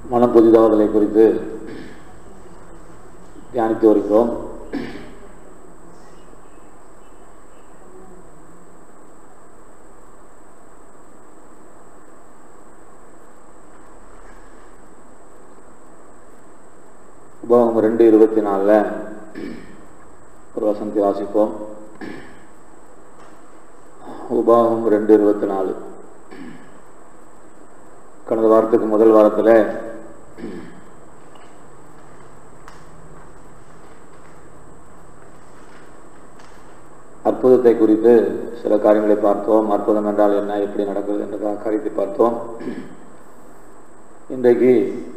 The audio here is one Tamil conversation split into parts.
மனம் புதிதாவதலை குறித்து தியானித்து வருகிறோம் உபகம் ரெண்டு இருபத்தி நாலில் ஒரு வசனத்தை வாசிப்போம் உபாகம் ரெண்டு இருபத்தி நாலு கடந்த வாரத்துக்கு முதல் வாரத்தில் அற்புதத்தை குறித்து சில காரியங்களை பார்த்தோம் அற்புதம் என்றால் என்ன எப்படி நடக்குது என்ற காரியத்தை பார்த்தோம் இன்றைக்கு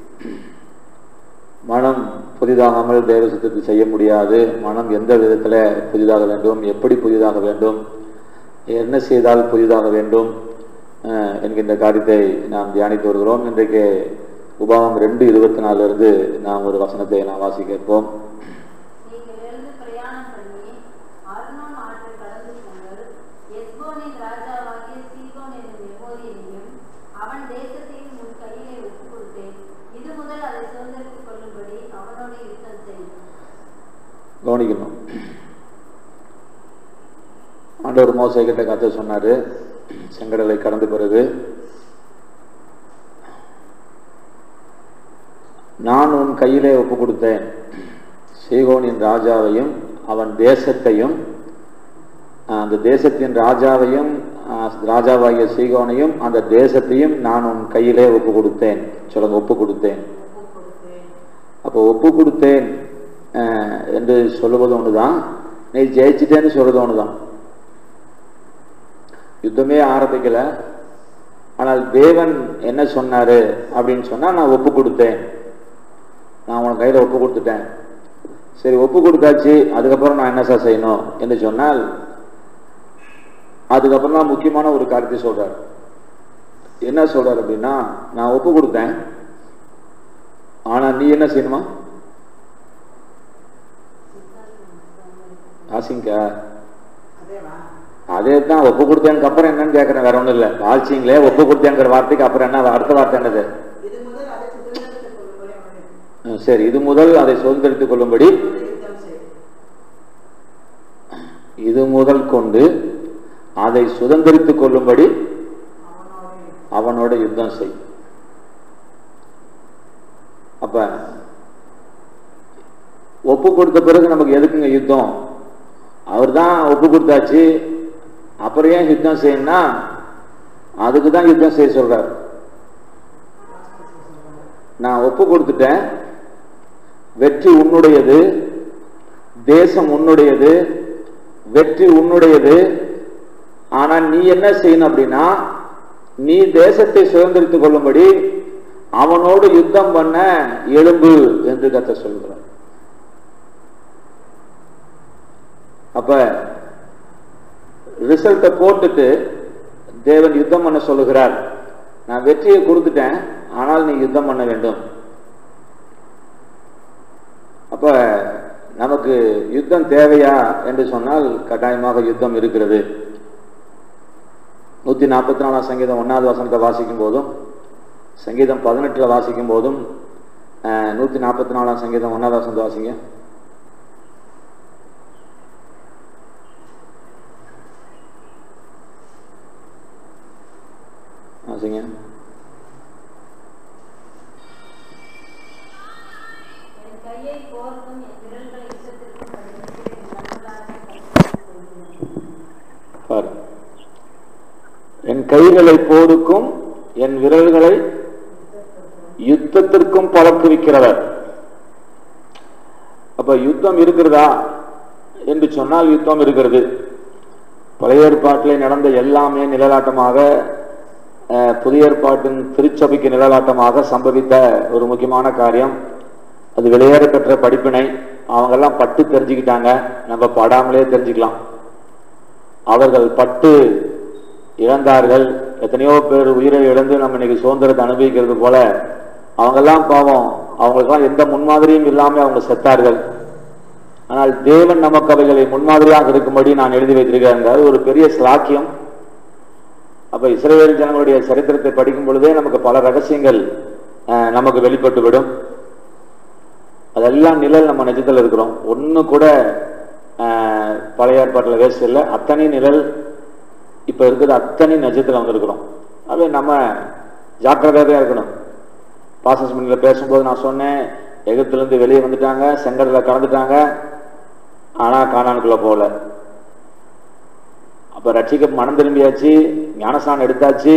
மனம் புதிதாகாமல் தேவ சித்தத்தை செய்ய முடியாது மனம் எந்த விதத்தில் புதிதாக வேண்டும் எப்படி புதிதாக வேண்டும் என்ன செய்தால் புதிதாக வேண்டும் என்கின்ற காரியத்தை நாம் தியானித்து வருகிறோம் இன்றைக்கு உபாகம் ரெண்டு இருபத்தி நாலுலேருந்து நாம் ஒரு வசனத்தை நாம் வாசிக்க இருப்போம் நீங்கள் எழுந்து பிரயாணம் பண்ணி அர்னோன் ஆற்றை கடந்து செல்லுங்கள் எஸ்போனின் ராஜாவாகிய சீகோன் என்னும் எமோரியனையும் அவன் தேசத்தையும் உன் கையிலே ஒப்புக் கொடுத்தேன் இது முதல் அதை சுதந்திரித்துக் கொள்ளும்படி அவனோடு யுத்தம் செய் கவனிக்கணும் ஆண்டவர் மோசை கிட்ட கதை சொன்னாரு செங்கடலை கடந்த பிறகு நான் உன் கையிலே ஒப்பு கொடுத்தேன் சீகோனின் ராஜாவையும் அவன் தேசத்தையும் அந்த தேசத்தின் ராஜாவையும் ராஜாவாகிய சீகோனையும் அந்த தேசத்தையும் நான் உன் கையிலே ஒப்பு கொடுத்தேன் சொல்லுங்க ஒப்பு கொடுத்தேன் ஒப்புக் கொடுத்தேன் அப்போ ஒப்பு கொடுத்தேன் என்று சொல்லுவது ஒண்ணுதான் நீ ஜெயிச்சிட்டேன்னு சொல்றது ஒண்ணுதான் யுத்தமே ஆரம்பிக்கல ஆனால் தேவன் என்ன சொன்னாரு அப்படின்னு சொன்னா நான் ஒப்பு கொடுத்தேன் நான் உன் கையில ஒப்பு கொடுத்துட்டேன் சரி ஒப்பு கொடுத்தாச்சு அதுக்கப்புறம் நான் என்ன சார் செய்யணும் என்று சொன்னால் அதுக்கப்புறம் தான் முக்கியமான ஒரு காரியத்தை சொல்றாரு என்ன சொல்றாரு அப்படின்னா நான் ஒப்பு கொடுத்தேன் ஆனா நீ என்ன செய்யணுமா ஆசிங்கா அதே தான் ஒப்பு கொடுத்தேனுக்கு அப்புறம் என்னன்னு கேட்கறேன் வேற ஒண்ணும் இல்ல வாசிங்களே ஒப்பு கொடுத்தேங்கிற வார்த்தைக்கு அப்புறம் என்ன அடுத்த வார்த்தை என்னது இது முதல் அதை சுதந்திரத்துக் கொள்ளும்படி அவனுக்கு ம், சரி இது முதல் அதை சுதந்திரித்துக் கொள்ளும்படி யுத்தம் செய் இது முதல் கொண்டு அதை சுதந்திரித்துக் கொள்ளும்படி அவனோடு அவனோட யுத்தம் செய் அப்ப ஒப்பு கொடுத்த பிறகு நமக்கு எதுக்குங்க யுத்தம் அவர் தான் ஒப்பு கொடுத்தாச்சு அப்புறம் ஏன் யுத்தம் செய்யணும்னா அதுக்கு தான் யுத்தம் செய்ய சொல்றார் நான் ஒப்பு கொடுத்துட்டேன் வெற்றி உன்னுடையது தேசம் உன்னுடையது வெற்றி உன்னுடையது ஆனா நீ என்ன செய்யணும் அப்படின்னா நீ தேசத்தை சுதந்திரித்துக் கொள்ளும்படி அவனோடு யுத்தம் பண்ண எலும்பு என்று கத்த சொல்கிறார் அப்ப ரிசல்ட்டை போட்டுட்டு தேவன் யுத்தம் பண்ண சொல்லுகிறார் நான் வெற்றியை கொடுத்துட்டேன் ஆனால் நீ யுத்தம் பண்ண வேண்டும் அப்ப நமக்கு யுத்தம் தேவையா என்று சொன்னால் கட்டாயமாக யுத்தம் இருக்கிறது நூத்தி நாற்பத்தி நாலாம் சங்கீதம் ஒன்னாவது வசனத்தை வாசிக்கும் போதும் சங்கீதம் பதினெட்டுல வாசிக்கும் போதும் அஹ், நூத்தி நாற்பத்தி நாலாம் சங்கீதம் ஒன்னாவது வசனத்தை வாசிங்க வாசிங்க என் கையை கோர்த்தும் என் விரல்களை யுத்தத்திற்கும் படித்து என் கண்களால் பரிசுத்தம் கொள்கிறேன் பாரு என் கைகளை போருக்கும் என் விரல்களை யுத்தத்திற்கும் பழக்குவிக்கிறவர் அப்ப யுத்தம் இருக்கிறதா என்று சொன்னால் யுத்தம் இருக்கிறது பழைய ஏற்பாட்டிலே நடந்த எல்லாமே நிழலாட்டமாக அஹ், புதிய ஏற்பாட்டின் திருச்சபைக்கு நிழலாட்டமாக சம்பவித்த ஒரு முக்கியமான காரியம் அது வெளியேற பெற்ற படிப்பினை அவங்கெல்லாம் பட்டு தெரிஞ்சுக்கிட்டாங்க நம்ம படாமலே தெரிஞ்சுக்கலாம் அவர்கள் பட்டு இழந்தார்கள் எத்தனையோ பேர் உயிரை இழந்து நம்ம இன்னைக்கு சுதந்திரத்தை அனுபவிக்கிறது போல அவங்கெல்லாம் பாவம் அவங்களுக்கெல்லாம் எந்த முன்மாதிரியும் இல்லாம அவங்க செத்தார்கள் ஆனால் தேவன் நமக்கு அவைகளை முன்மாதிரியாக இருக்கும்படி நான் எழுதி வைத்திருக்கிறேன் அது ஒரு பெரிய ஸ்லாக்கியம் அப்ப இஸ்ரவேல் ஜனங்களுடைய சரித்திரத்தை படிக்கும் பொழுதே நமக்கு பல ரகசியங்கள் அஹ், நமக்கு வெளிப்பட்டு விடும் அதெல்லாம் நிழல் நம்ம நிஜத்தில் இருக்கிறோம் ஒன்று கூட அஹ், பழைய ஏற்பாட்டில் வேஸ்ட் இல்லை அத்தனை நிழல் இப்போ இருக்கிற அத்தனை நிஜத்தில் வந்திருக்கிறோம் அது நம்ம ஜாக்கிரதையாக இருக்கணும் பாசஸ் மணியில் பேசும்போது நான் சொன்னேன் எகிப்துலேருந்து வெளியே வந்துட்டாங்க செங்கடலில் கலந்துட்டாங்க ஆனால் காணானுக்குள்ளே போகல அப்போ ரட்சிக்க மனம் திரும்பியாச்சு ஞானஸ்நானம் எடுத்தாச்சு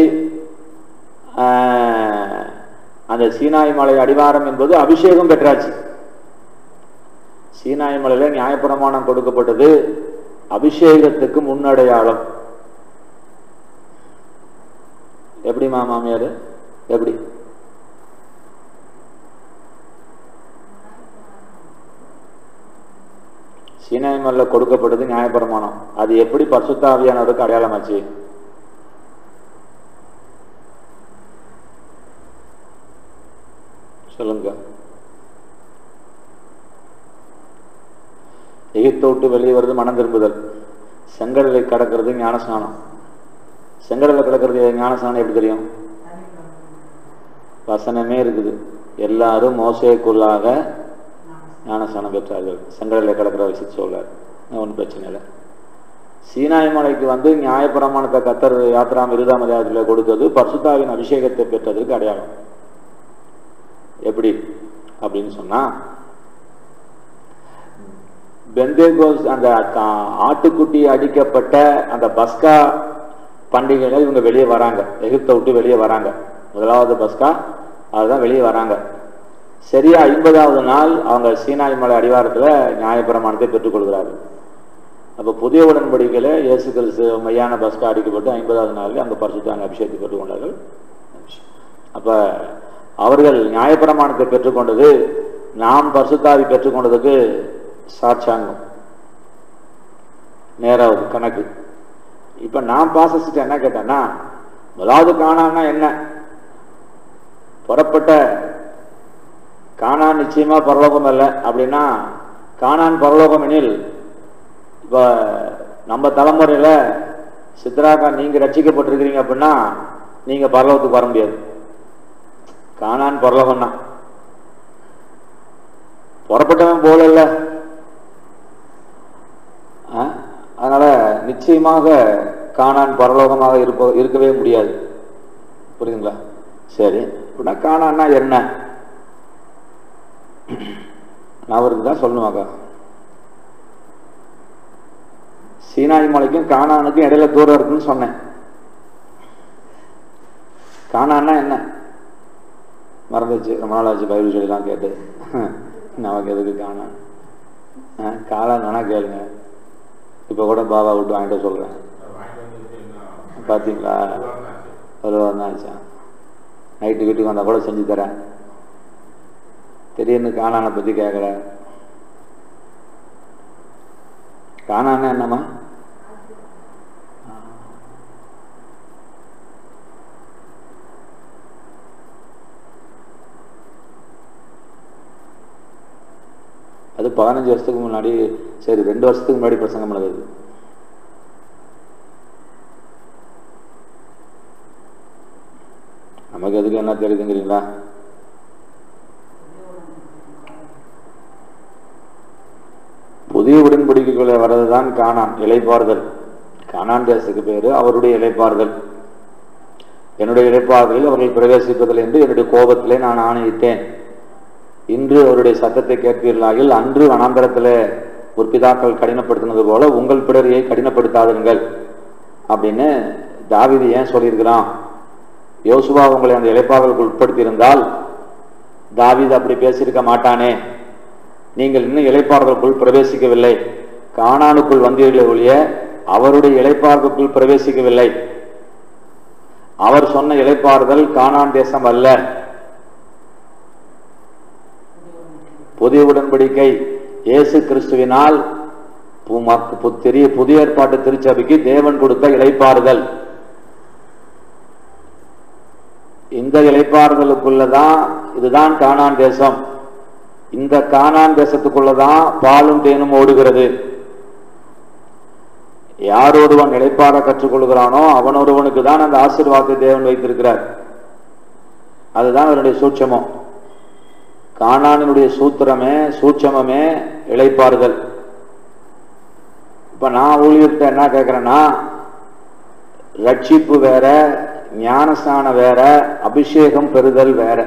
ஆஹ், அந்த சீனாய் மலை அடிவாரம் என்பது அபிஷேகம் பெற்றாச்சு சீனாய் மலையில நியாயப்பிரமாணம் கொடுக்கப்பட்டது அபிஷேகத்துக்கு முன்னடையாளம் எப்படிமா மாமியார் எப்படி சீனாய் மலையில கொடுக்கப்பட்டது நியாயப்பிரமாணம் அது எப்படி பரிசுத்தாவியானவருக்கு அடையாளமாச்சு சொல்லுங்க எகிப்தை விட்டு வெளியே வருது மனம் திரும்புதல் செங்கடலை கடக்கிறது ஞானஸ்நானம் செங்கடலை கடக்கிறது ஞானஸ்நானம் எப்படி தெரியும் வசனமே இருக்குது எல்லாரும் மோசைக்குள்ளாக ஞானஸ்நானம் பெற்றார்கள் செங்கடலை கடக்கிற விஷயத்தை சொல்லார் ஒன்றும் பிரச்சனை இல்லை சீனாய் மலைக்கு வந்து நியாயப்பிரமாணத்தை கத்தர் யாத்திராம் இருதாம் அதிகாரத்தில் கொடுத்தது பர்சுத்தாவின் அபிஷேகத்தை பெற்றதற்கு அடையாளம் எப்படி அப்படின்னு சொன்னா பெந்தேகோஸ் அந்த கா- ஆட்டுக்குட்டி அடிக்கப்பட்ட அந்த பஸ்கா பண்டிகையில இவங்க வெளியே வராங்க எகிப்தை விட்டு வெளியே வராங்க முதலாவது பஸ்கா அதுதான் வெளியே வராங்க சரியா ஐம்பதாவது நாள் அவங்க சீனாய் மலை அடிவாரத்துல நியாயப்பிரமாணத்தை பெற்றுக்கொள்கிறார்கள் அப்போ புதிய உடன்படிக்கையில இயேசு கிறிஸ்து மையான பஸ்கா அடிக்கப்பட்டு ஐம்பதாவது நாளில் அந்த பரிசுத்தாங்க அபிஷேகத்தை பெற்றுக்கொண்டார்கள் அப்ப அவர்கள் நியாயப்பிரமாணத்தை பெற்றுக்கொண்டது நாம் பரிசுத்தாவி பெற்றுக்கொண்டதுக்கு சாட்சாங்கம் நேராவது கணக்கு இப்ப நான் பாசஸ்ட்டு என்ன கேட்டேன்னா முதலாவது காணான்னா என்ன புறப்பட்ட காணான் நிச்சயமா பரலோகம் அல்ல அப்படின்னா காணான் பரலோகம் எனில் இப்ப நம்ம தலைமுறையில சித்ராக்கா நீங்க ரட்சிக்கப்பட்டிருக்கிறீங்க அப்படின்னா நீங்க பரலோகத்துக்கு வர முடியாது காணான் பரலோகம் தான் புறப்பட்டவன் போல அதனால நிச்சயமாக காணான் பரலோகமாக இருப்ப இருக்கவே முடியாது புரியுதுங்களா சரி அப்படின்னா காணான்னா என்ன நான் அவருக்கு தான் சொல்லணுமாக்கா சீனாய் மலைக்கும் காணானுக்கும் இடையில தூரம் இருக்குன்னு சொன்னேன் காணான்னா என்ன மறந்துச்சு ரொம்ப நாள் ஆச்சு பைபிள் சொல்லிலாம் கேட்டு நமக்கு எதுக்கு காணான் காளான் வேணா கேளுங்க இப்போ கூட பாபா விட்டு வாங்கிட்டு சொல்கிறேன் பார்த்தீங்களா ஒரு வாரம் தான் ஆச்சா நைட்டு வீட்டுக்கு வந்தால் கூட செஞ்சு தரேன் திடீர்னு காணானை பற்றி கேட்குற காணான்னா என்னம்மா அது பதினஞ்சு வருஷத்துக்கு முன்னாடி சரி ரெண்டு வருஷத்துக்கு முன்னாடி பிரசங்கம் நடந்தது நமக்கு எதுக்கு என்ன தெரியுதுங்கிறீங்களா புதிய உடன்படிக்கைக்குள்ள வர்றதுதான் காணான் இலைப்பாறுதல் காணான் தேசத்துக்கு பேரு அவருடைய இலைப்பாறுதல் என்னுடைய இழைப்பாறுதலில் அவர்கள் பிரவேசிப்பதில் என்று என்னுடைய கோபத்திலே நான் ஆணையிட்டேன் இன்று அவருடைய சத்தத்தை கேட்பீர்களாகில் அன்று வனாந்தரத்திலே ஒரு பிதாக்கள் கடினப்படுத்தினது போல உங்கள் பிடரியை கடினப்படுத்தாதுங்கள் அப்படின்னு தாவீது ஏன் சொல்லியிருக்கிறான் யோசுவா உங்களை அந்த இழைப்பாளர்களுக்கு உட்படுத்தியிருந்தால் தாவீது அப்படி பேசியிருக்க மாட்டானே நீங்கள் இன்னும் இழைப்பாளர்களுக்குள் பிரவேசிக்கவில்லை காணானுக்குள் வந்தீர்களே ஒழிய அவருடைய இழைப்பாளர்களுக்குள் பிரவேசிக்கவில்லை அவர் சொன்ன இழைப்பாறுதல் காணான் தேசம் அல்ல புதிய உடன்படிக்கை இயேசு கிறிஸ்துவினால் பு- மக்கு- பு- தெரிய புதிய ஏற்பாட்டு திருச்சபைக்கு தேவன் கொடுத்த இளைப்பாறுதல் இந்த இளைப்பாறுதலுக்குள்ளதான் இதுதான் கானான் தேசம் இந்த கானான் தேசத்துக்குள்ளதான் பாலும் தேனும் ஓடுகிறது யார் ஒருவன் இளைப்பாற கற்றுக்கொள்கிறானோ அவன் ஒருவனுக்கு தான் அந்த ஆசீர்வாதத்தை தேவன் வைத்திருக்கிறார் அதுதான் அவருடைய சூட்சமம் காணானினுடைய சூத்திரமே சூட்சமமே இளைப்பாறுதல் இப்ப நான் ஊழியர்கிட்ட என்ன கேட்கிறேன்னா ரட்சிப்பு வேற ஞானஸ்நானம் வேற அபிஷேகம் பெறுதல் வேற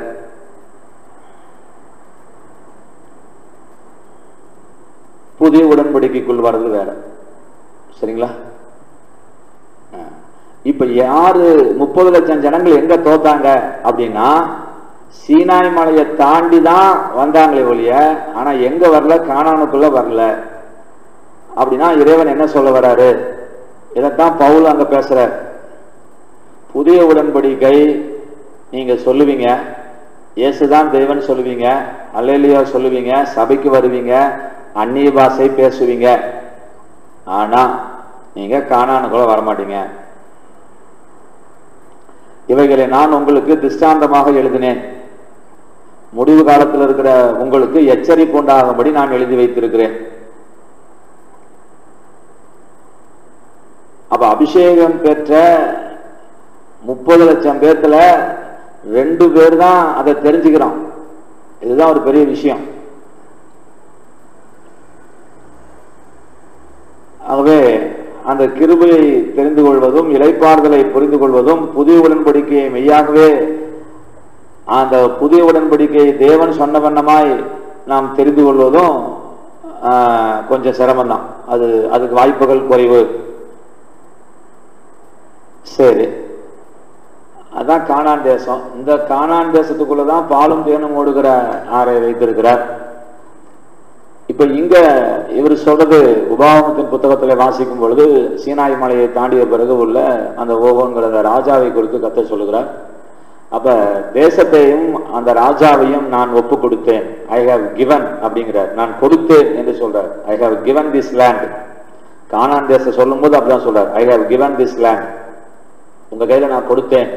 புதிய உடன்படிக்கைக்குள் வர்றது வேற சரிங்களா ஆ. இப்ப யாரு முப்பது லட்சம் ஜனங்கள் எங்க தோத்தாங்க அப்படின்னா சீனாய் மலையை தாண்டி தான் வந்தாங்களே ஒழிய ஆனா எங்க வரல காணானுக்குள்ள வரல அப்படின்னா இறைவன் என்ன சொல்ல வராரு இதைத்தான் பவுல் அங்க பேசுறார் புதிய உடன்படிக்கை நீங்க சொல்லுவீங்க இயேசுதான் தேவன் சொல்லுவீங்க அல்லேலியா சொல்லுவீங்க சபைக்கு வருவீங்க அந்நிய பாஷை பேசுவீங்க ஆனா நீங்க காணானுக்குள்ள வரமாட்டீங்க இவைகளை நான் உங்களுக்கு திஷ்டாந்தமாக எழுதினேன் முடிவு காலத்தில் இருக்கிற உங்களுக்கு எச்சரிப்பு உண்டாகும்படி நான் எழுதி வைத்திருக்கிறேன் அப்ப அபிஷேகம் பெற்ற முப்பது லட்சம் பேர்த்துல ரெண்டு பேர் தான் அதை தெரிஞ்சுக்கிறோம் இதுதான் ஒரு பெரிய விஷயம் ஆகவே அந்த கிருபையை தெரிந்து கொள்வதும் இலைப்பாறுதலை புரிந்து கொள்வதும் புதிய உடன்படிக்கையை மெய்யாகவே அந்த புதிய உடன்படிக்கையை தேவன் சொன்ன வண்ணமாய் நாம் தெரிந்து கொள்வதும் ஆஹ், கொஞ்சம் சிரமம்தான் அது அதுக்கு வாய்ப்புகள் குறைவு சரி அதான் கானான் தேசம் இந்த கானான் தேசத்துக்குள்ளதான் பாலும் தேனும் ஓடுகிற ஆறை வைத்திருக்கிறார் இப்ப இங்க இவர் சொல்றது உபாகமத்தின் புத்தகத்துல வாசிக்கும் பொழுது சீனாய் மலையை தாண்டிய பிறகு உள்ள அந்த ஓகோங்கிற அந்த ராஜாவை குறித்து கத்த சொல்லுகிறார் அப்ப தேசத்தையும் அந்த ராஜாவையும் நான் ஒப்பு கொடுத்தேன் ஐ ஹவ் கிவன் அப்படிங்கிறார் நான் கொடுத்தேன் என்று சொல்றார் I have given this land Canaan தேசம் சொல்லும் போது அப்படிதான் சொல்றார் I have given this land உங்க கையில நான் கொடுத்தேன்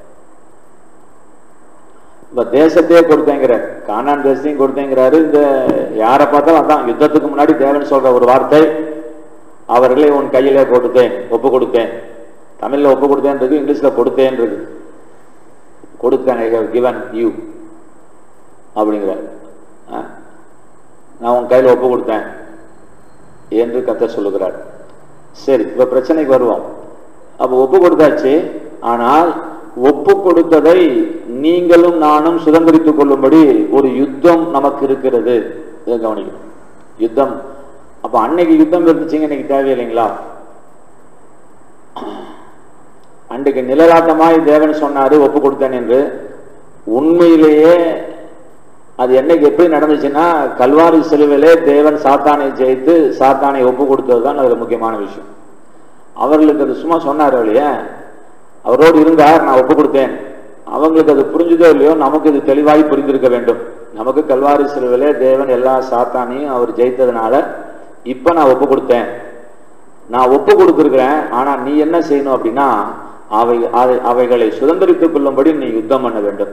இப்ப தேசத்தையே கொடுத்தேங்கிறார் கானான் தேசத்தையும் கொடுத்தேங்கிறாரு இந்த யாரை பார்த்தாலும் அதான் யுத்தத்துக்கு முன்னாடி தேவன் சொல்ற ஒரு வார்த்தை அவர்களை உன் கையிலே கொடுத்தேன் ஒப்பு கொடுத்தேன் தமிழ்ல ஒப்பு கொடுத்தேன்றது இங்கிலீஷ்ல கொடுத்தேன்றது கொடுத்தேன் ஐ ஹவ் கிவன் யூ அப்படிங்கிறார் ஆ? நான் உன் கையில ஒப்பு கொடுத்தேன் என்று கத்த சொல்லுகிறார் சரி இப்ப பிரச்சனைக்கு வருவோம் அப்ப ஒப்பு கொடுத்தாச்சு ஆனால் ஒப்பு கொடுத்ததை நீங்களும் நானும் சுதந்திரித்துக் கொள்ளும்படி ஒரு யுத்தம் நமக்கு இருக்கிறது இதை கவனிக்கணும் யுத்தம் அப்ப அன்னைக்கு யுத்தம் இருந்துச்சுங்க இன்னைக்கு தேவையில்லைங்களா அன்றைக்கு நிழலாட்டமாய் தேவன் சொன்னாரு ஒப்பு கொடுத்தேன் என்று உண்மையிலேயே அது என்னைக்கு எப்படி நடந்துச்சுன்னா கல்வாரி சிலுவிலே தேவன் சாத்தானை ஜெயித்து சாத்தானை ஒப்பு கொடுத்தது தான் அதுல முக்கியமான விஷயம் அவர்களுக்கு அது சும்மா சொன்னார் இல்லையா அவரோடு இருந்தார் நான் ஒப்பு கொடுத்தேன் அவங்களுக்கு அது புரிஞ்சுதோ இல்லையோ நமக்கு இது தெளிவாய் புரிந்திருக்க வேண்டும் நமக்கு கல்வாரி சிலுவிலே தேவன் எல்லா சாத்தானையும் அவர் ஜெயித்ததுனால இப்ப நான் ஒப்பு கொடுத்தேன் நான் ஒப்பு கொடுத்துருக்கிறேன் ஆனா நீ என்ன செய்யணும் அப்படின்னா அவை அதை- அவைகளை சுதந்திரித்துக் கொள்ளும்படி நீ யுத்தம் பண்ண வேண்டும்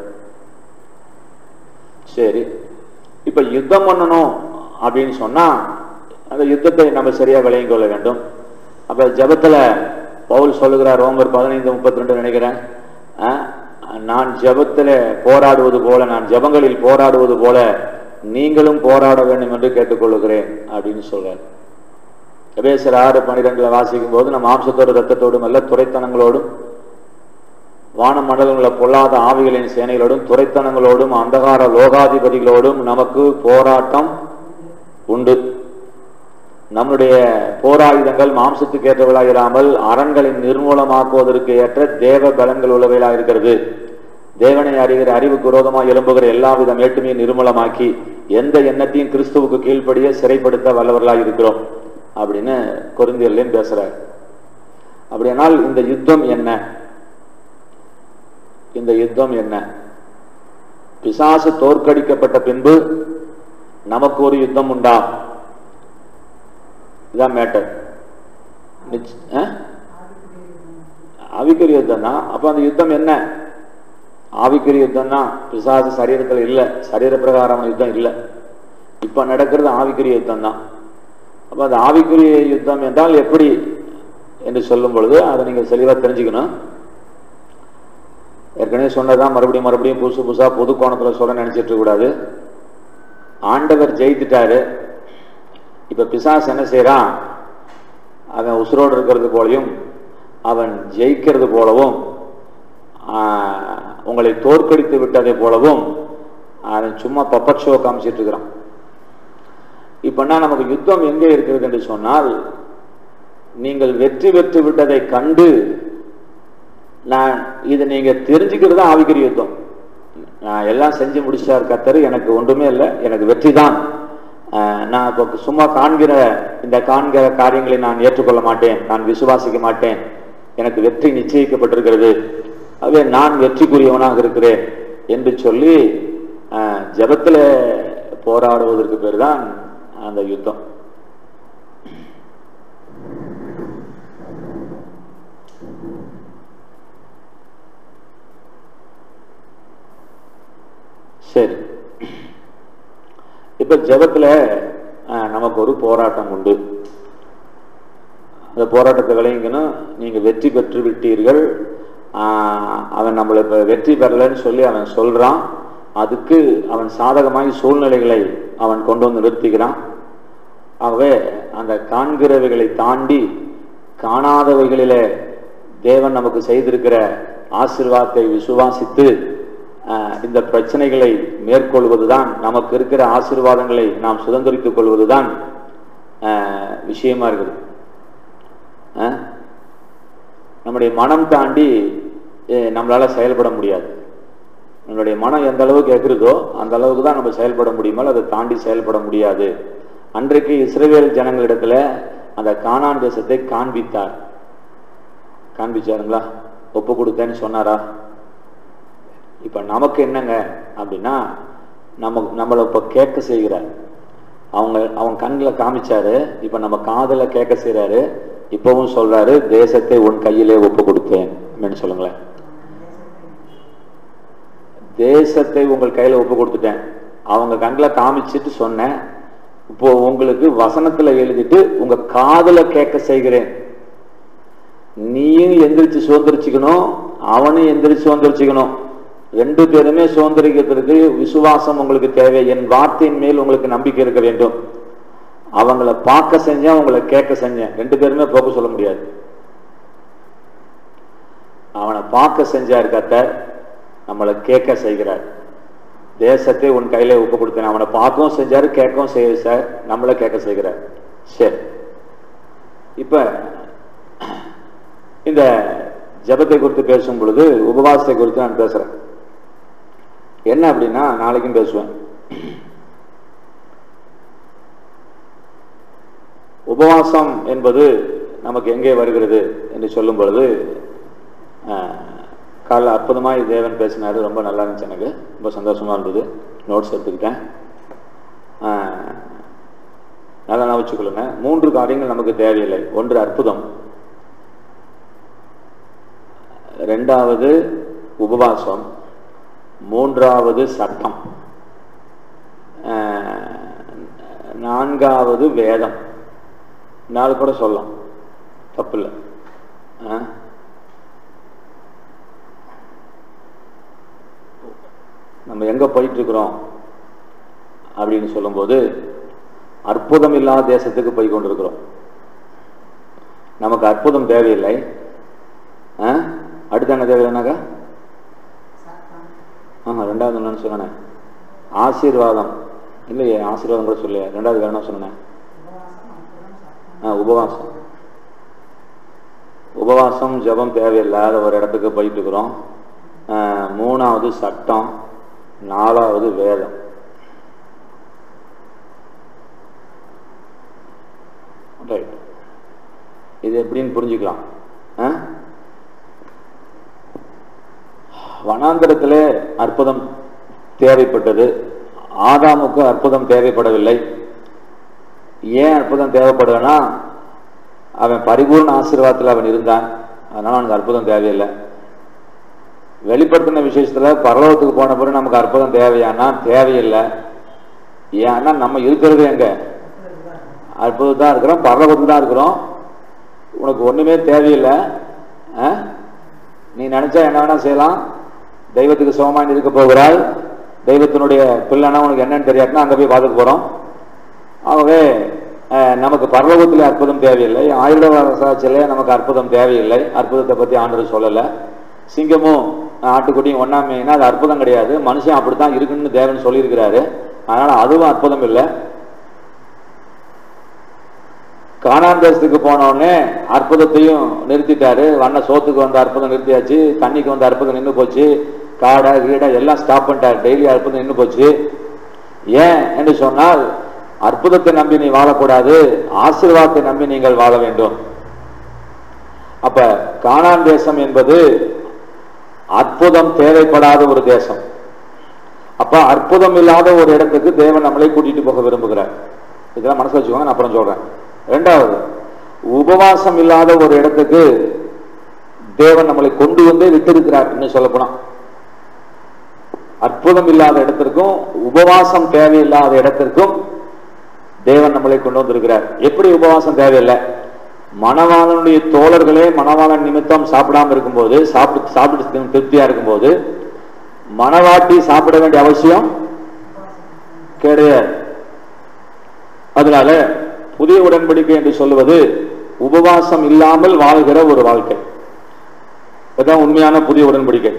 சரி இப்ப யுத்தம் பண்ணணும் அப்படின்னு சொன்னா அந்த யுத்தத்தை நம்ம சரியா விளங்கிக் கொள்ள வேண்டும் அப்ப ஜெபத்துல பவுல் சொல்லுகிறார் ரோமர் பதினைந்து முப்பத்தி ரெண்டு நினைக்கிறேன் ஆ, நான் ஜெபத்துல போராடுவது போல நான் ஜெபங்களில் போராடுவது போல நீங்களும் போராட வேண்டும் என்று கேட்டுக்கொள்ளுகிறேன் அப்படின்னு சொல்றார் எபேசர் ஆறு பன்னிரெண்டுல வாசிக்கும் போது நம்ம மாம்சத்தோடு ரத்தத்தோடும் அல்ல துறைத்தனங்களோடும் வான மண்டலங்கள பொல்லாத ஆவிகளின் சேனைகளோடும் துறைத்தனங்களோடும் அந்தகார லோகாதிபதிகளோடும் நமக்கு போராட்டம் உண்டு நம்முடைய போராயுதங்கள் மாம்சத்துக்கு ஏற்றவர்களாக இராமல் அரண்களை நிர்மூலமாக்குவதற்கு ஏற்ற தேவ பலன்கள் உள்ளவைகளாக இருக்கிறது தேவனை அறிகிற அறிவுக்கு விரோதமாக எழும்புகிற எல்லாவித மேட்டுமையும் நிர்மூலமாக்கி எந்த எண்ணத்தையும் கிறிஸ்துவுக்கு கீழ்ப்படிய சிறைப்படுத்த வல்லவர்களாக இருக்கிறோம் அப்படின்னு கொரிந்தியர்லையும் பேசுறார் அப்படியானால் இந்த யுத்தம் என்ன இந்த யுத்தம் என்ன பிசாசு தோற்கடிக்கப்பட்ட பின்பு நமக்கு ஒரு யுத்தம் உண்டா இதான் மேட்டர் ஆவிக்குரிய யுத்தம் தான் அப்ப அந்த யுத்தம் என்ன ஆவிக்குரிய யுத்தம் தான் பிசாசு சரீரத்தில் இல்லை சரீர பிரகாரமான யுத்தம் இல்லை இப்ப நடக்கிறது ஆவிக்குரிய யுத்தம் தான் அப்ப அந்த ஆவிக்குரிய யுத்தம் என்றால் எப்படி என்று சொல்லும் பொழுது அதை நீங்க தெளிவா தெரிஞ்சுக்கணும் ஏற்கனவே சொன்னதான் மறுபடியும் மறுபடியும் புதுசு புதுசா பொது கோணத்துல சொல்ல நினைச்சிட்டு இருக்க கூடாது ஆண்டவர் ஜெயித்துட்டாரு இப்ப பிசாசு என்ன செய்றான் அவன் உசுரோடு இருக்கிறது போலயும் அவன் ஜெயிக்கிறது போலவும் ஆஹ், உங்களை தோற்கடித்து விட்டதை போலவும் அவன் சும்மா பப்பட் ஷோ காமிச்சிட்டு இருக்கிறான் இப்பன்னா நமக்கு யுத்தம் எங்கே இருக்கிறது என்று சொன்னால் நீங்கள் வெற்றி பெற்று விட்டதை கண்டு நான் இதை நீங்க தெரிஞ்சுக்கிறது தான் ஆவிக்குரிய யுத்தம் நான் எல்லாம் செஞ்சு முடிச்சார் கத்தர் எனக்கு ஒன்றுமே இல்லை எனக்கு வெற்றி தான் ஆஹ் நான் இப்போ சும்மா காண்கிற இந்த காண்கிற காரியங்களை நான் ஏற்றுக்கொள்ள மாட்டேன் நான் விசுவாசிக்க மாட்டேன் எனக்கு வெற்றி நிச்சயிக்கப்பட்டிருக்கிறது ஆகவே நான் வெற்றிக்குரியவனாக இருக்கிறேன் என்று சொல்லி ஆஹ் ஜெபத்துல போராடுவதற்கு பேர் தான் அந்த யுத்தம் சரி இப்ப ஜெபத்துல ஆஹ், நமக்கு ஒரு போராட்டம் உண்டு அந்த போராட்டத்தை விளையங்கணும் நீங்க வெற்றி பெற்று விட்டீர்கள் ஆஹ், அவன் நம்மளை இப்ப வெற்றி பெறலைன்னு சொல்லி அவன் சொல்றான் அதுக்கு அவன் சாதகமாய் சூழ்நிலைகளை அவன் கொண்டு வந்து நிறுத்திக்கிறான் ஆகவே அந்த காண்கிறவைகளை தாண்டி காணாதவைகளிலே தேவன் நமக்கு செய்திருக்கிற ஆசீர்வாதத்தை விசுவாசித்து ஆஹ், இந்த பிரச்சனைகளை மேற்கொள்வதுதான் நமக்கு இருக்கிற ஆசீர்வாதங்களை நாம் சுதந்திரித்துக் கொள்வதுதான் ஆஹ், விஷயமா இருக்குது ஆஹ்? நம்முடைய மனம் தாண்டி அஹ், நம்மளால செயல்பட முடியாது நம்மளுடைய மனம் எந்த அளவுக்கு எகிறதோ அந்த அளவுக்கு தான் நம்ம செயல்பட முடியுமோ அதை தாண்டி செயல்பட முடியாது அன்றைக்கு இஸ்ரவேல் ஜனங்களிடத்துல அந்த கானான் தேசத்தை காண்பித்தார் காண்பிச்சாருங்களா ஒப்பு கொடுத்தேன்னு சொன்னாரா இப்ப நமக்கு என்னங்க அப்படின்னா நம்ம நம்மளை இப்ப கேட்க செய்கிறார் அவங்க அவங்க கண்ணில் காமிச்சாரு இப்ப நம்ம காதுல கேட்க செய்றாரு இப்பவும் சொல்றாரு தேசத்தை உன் கையிலே ஒப்பு கொடுத்தேன் அப்படின்னு சொல்லுங்களேன் தேசத்தை உங்கள் கையில ஒப்பு கொடுத்துட்டேன் அவங்க கண்ணில் காமிச்சிட்டு சொன்னேன் இப்போ உங்களுக்கு வசனத்துல எழுதிட்டு உங்க காதுல கேட்க செய்கிறேன் நீயும் எந்திரிச்சு சுதந்திரிச்சுக்கணும் அவனும் எந்திரிச்சு சுதந்திரிச்சுக்கணும் ரெண்டு பேருமே சுதந்திரிக்கிறதுக்கு விசுவாசம் உங்களுக்கு தேவை என் வார்த்தையின் மேல் உங்களுக்கு நம்பிக்கை இருக்க வேண்டும் அவங்கள பார்க்க செஞ்சேன் உங்களை கேட்க செஞ்சேன் ரெண்டு பேருமே போக சொல்ல முடியாது அவனை பார்க்க செஞ்சார் கத்தர் நம்மளை கேட்க செய்கிறார் தேசத்தை உன் கையில ஒப்பு கொடுத்தேன் அவனை பார்க்கவும் செஞ்சாரு கேட்கவும் செய்ய சார் நம்மளை கேட்க செய்கிறார் சரி இப்ப இந்த ஜெபத்தை குறித்து பேசும் பொழுது உபவாசத்தை குறித்து நான் பேசுறேன் என்ன அப்படின்னா நாளைக்கும் பேசுவேன் உபவாசம் என்பது நமக்கு எங்கே வருகிறது என்று சொல்லும் பொழுது ஆஹ், காலைல அற்புதமாய் தேவன் பேசினாரு ரொம்ப நல்லா இருந்துச்சு எனக்கு ரொம்ப சந்தோஷமா இருந்தது நோட்ஸ் எடுத்துக்கிட்டேன் ஆஹ், நல்லா நான் வச்சுக்கொள்ளுங்க மூன்று காரியங்கள் நமக்கு தேவையில்லை ஒன்று அற்புதம் ரெண்டாவது உபவாசம் மூன்றாவது சட்டம் ஆஹ், நான்காவது வேதம் நாலு கூட சொல்லலாம் தப்பு இல்லை நம்ம எங்க போயிட்டு இருக்கிறோம் அப்படின்னு சொல்லும்போது அற்புதம் இல்லாத தேசத்துக்கு போய் கொண்டிருக்கிறோம் நமக்கு அற்புதம் தேவையில்லை ஆ? அடுத்து என்ன தேவையில்லைனாக்கா ஆமா ரெண்டாவது என்னன்னு சொன்னேன் ஆசீர்வாதம் இல்லையே ஆசீர்வாதம் கூட சொல்லையே ரெண்டாவது வேற என்ன சொன்னேன் ஆ உபவாசம் உபவாசம் ஜெபம் தேவையில்லாத ஒரு இடத்துக்கு போயிட்டு இருக்கிறோம் ஆ, மூணாவது சட்டம் நாலாவது வேதம் ரைட் இது எப்படின்னு புரிஞ்சுக்கலாம் ஆ? வனாந்தரத்திலே அற்புதம் தேவைப்பட்டது ஆதாமுக்கு அற்புதம் தேவைப்படவில்லை ஏன் அற்புதம் தேவைப்படுதுன்னா அவன் பரிபூர்ண ஆசீர்வாதத்தில் அவன் இருந்தான் அதனால அவனுக்கு அற்புதம் தேவையில்லை வெளிப்படுத்தின விசேஷத்துல பரலோகத்துக்கு போன பிறகு நமக்கு அற்புதம் தேவையானா தேவையில்லை ஏன்னா நம்ம இருக்கிறது எங்க அற்புதம் தான் இருக்கிறோம் பரலோகத்தில் தான் இருக்கிறோம் உனக்கு ஒண்ணுமே தேவையில்லை ஆ? நீ நினைச்சா என்ன வேணா செய்யலாம் தெய்வத்துக்கு சமமாக இருக்க போகிறாய் தெய்வத்தினுடைய பிள்ளைனா உனக்கு என்னன்னு தெரியாதுன்னா அங்கே போய் பார்த்துக்க போகிறோம் ஆகவே அஹ், நமக்கு பரலோகத்தில் அற்புதம் தேவையில்லை ஆயுத அரசாட்சியிலே நமக்கு அற்புதம் தேவையில்லை அற்புதத்தை பற்றி ஆண்டவர் சொல்லலை சிங்கமும் ஆட்டுக்குட்டியும் ஒன்னாமைனா அது அற்புதம் கிடையாது மனுஷன் அப்படித்தான் இருக்குன்னு தேவன் சொல்லியிருக்கிறாரு அதனால அதுவும் அற்புதம் இல்லை காணான் தேசத்துக்கு போன உடனே அற்புதத்தையும் நிறுத்திட்டாரு வண்ண சோத்துக்கு வந்த அற்புதம் நிறுத்தியாச்சு தண்ணிக்கு வந்த அற்புதம் நின்று போச்சு காடை கீடை எல்லாம் ஸ்டாப் பண்ணிட்டாரு டெய்லி அற்புதம் நின்று போச்சு ஏன் என்று சொன்னால் அற்புதத்தை நம்பி நீ வாழக்கூடாது ஆசீர்வாதத்தை நம்பி நீங்கள் வாழ வேண்டும் அப்ப காணான் தேசம் என்பது அற்புதம் தேவைப்படாத ஒரு தேசம் அப்ப அற்புதம் இல்லாத ஒரு இடத்துக்கு தேவன் நம்மளை கூட்டிட்டு போக விரும்புகிறார் இதெல்லாம் மனசு வச்சுக்கோங்க நான் அப்புறம் சொல்றேன் ரெண்டாவது உபவாசம் இல்லாத ஒரு இடத்துக்கு தேவன் நம்மளை கொண்டு வந்தே விட்டிருக்கிறார் இன்னும் சொல்ல போனா அற்புதம் இல்லாத இடத்திற்கும் உபவாசம் தேவையில்லாத இடத்திற்கும் தேவன் நம்மளை கொண்டு வந்திருக்கிறார் எப்படி உபவாசம் தேவையில்லை மணவாளனுடைய தோழர்களே மணவாளன் நிமித்தம் சாப்பிடாம இருக்கும்போது சாப்பிட்டு சாப்பிட்டு திருப்தியா இருக்கும்போது மணவாட்டி சாப்பிட வேண்டிய அவசியம் கிடையாது அதனால புதிய உடன்படிக்கை என்று சொல்லுவது உபவாசம் இல்லாமல் வாழ்கிற ஒரு வாழ்க்கை இதுதான் உண்மையான புதிய உடன்படிக்கை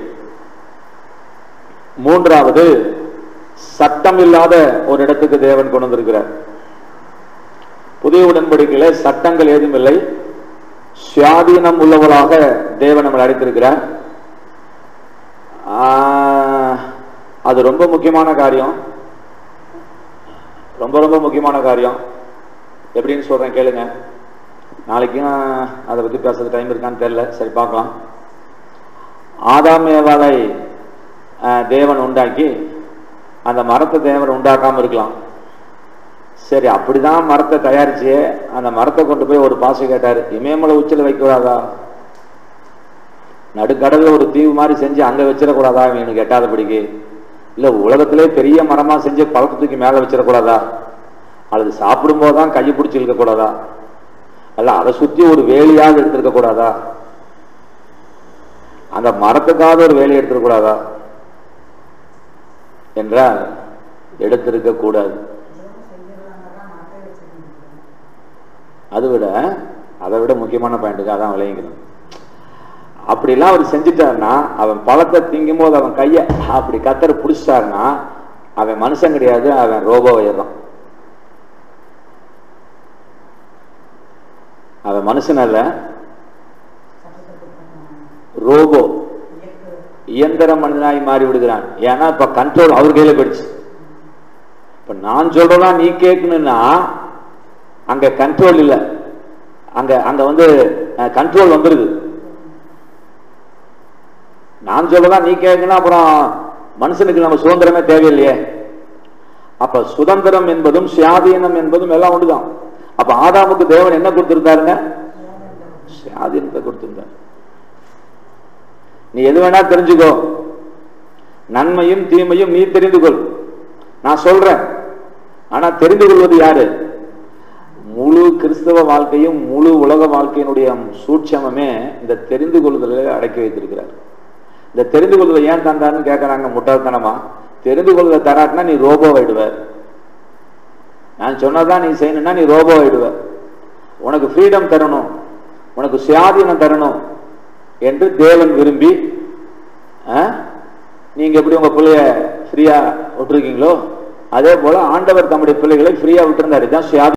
மூன்றாவது சட்டம் இல்லாத ஒரு இடத்துக்கு தேவன் கொண்டு வந்திருக்கிறார் புதிய உடன்படிக்கையில சட்டங்கள் ஏதும் இல்லை சுயாதீனம் உள்ளவளாக தேவன் நம்மளை அழைத்திருக்கிறார் ஆஹ், அது ரொம்ப முக்கியமான காரியம் ரொம்ப ரொம்ப முக்கியமான காரியம் எப்படின்னு சொல்றேன் கேளுங்க நாளைக்கும் அதை பத்தி பேசுறது டைம் இருக்கான்னு தெரியல சரி பார்க்கலாம் ஆதாமேவாலை ஆஹ், தேவன் உண்டாக்கி அந்த மரத்தை தேவன் உண்டாக்காம இருக்கலாம் சரி அப்படிதான் மரத்தை தயாரிச்சு அந்த மரத்தை கொண்டு போய் ஒரு பாசை கேட்டாரு இமயமலை உச்சில வைக்கக்கூடாதா நடுக்கடல ஒரு தீவு மாதிரி செஞ்சு அங்க வச்சிடக்கூடாதா இவனுக்கு எட்டாதபடிக்கு இல்ல உலகத்திலே பெரிய மரமா செஞ்சு பழத்தை தூக்கி மேல வச்சிடக்கூடாதா அல்லது சாப்பிடும் போதுதான் கையை பிடிச்சி இழுக்க கூடாதா அல்ல அதை சுத்தி ஒரு வேலியாவது எடுத்திருக்க கூடாதா அந்த மரத்துக்காவது ஒரு வேலையை எடுத்துக்க கூடாதா என்றால் எடுத்திருக்க கூடாது அதை விட அதை விட முக்கியமான பாயிண்ட்டுக்கு அதான் விளையங்கணும் அப்படிலாம் அவர் செஞ்சுட்டாருன்னா அவன் பழத்தை திங்கும் போது அவன் கையை அப்படி கத்தரை பிடிச்சிட்டாருன்னா அவன் மனுஷன் கிடையாது அவன் ரோபோ ஆயிடுறான் அவன் மனுஷன் அல்ல ரோபோ இயந்திர மனிதனாய் மாறி விடுகிறான் ஏன்னா இப்ப கண்ட்ரோல் அவர் கையில போயிடுச்சு இப்ப நான் சொல்றதா நீ கேட்கணும்னா அங்க கண்ட்ரோல் இல்ல அங்க அங்க வந்து கண்ட்ரோல் வந்துருது நான் சொல்லதா நீ கேட்கணும் அப்புறம் மனுஷனுக்கு நம்ம சுதந்திரமே தேவையில்லையே அப்ப சுதந்திரம் என்பதும் சுயாதீனம் என்பதும் எல்லாம் ஒண்ணுதான் அப்ப ஆதாமுக்கு தேவன் என்ன கொடுத்திருந்தாருங்க சுயாதீனத்தை கொடுத்திருந்தார் நீ எது வேணா தெரிஞ்சுக்கோ நன்மையும் தீமையும் நீ தெரிந்து கொள் நான் சொல்றேன் ஆனா தெரிந்து கொள்வது யாரு முழு கிறிஸ்தவ வாழ்க்கையும் முழு உலக வாழ்க்கையினுடைய சூட்சமமே இந்த தெரிந்து கொள்ளுதலில் அடக்கி வைத்திருக்கிறார் இந்த தெரிந்து கொள்வதை ஏன் தந்தாருன்னு கேட்கறாங்க முட்டாள்தனமா தெரிந்து கொள்வதை தராட்டினா நீ ரோபோ ஆயிடுவ நான் சொன்னதான் நீ செய்யணும்னா நீ ரோபோ ஆயிடுவ உனக்கு ஃப்ரீடம் தரணும் உனக்கு சுயாதீனம் தரணும் என்று தேவன் விரும்பி ஆ, நீங்க எப்படி உங்க பிள்ளைய ஃப்ரீயா விட்டுருக்கீங்களோ அதே போல ஆண்டவர் தம்முடைய பிள்ளைகளை ஃப்ரீயா விட்டுருந்தாரு இதுதான் சுயாதீனம்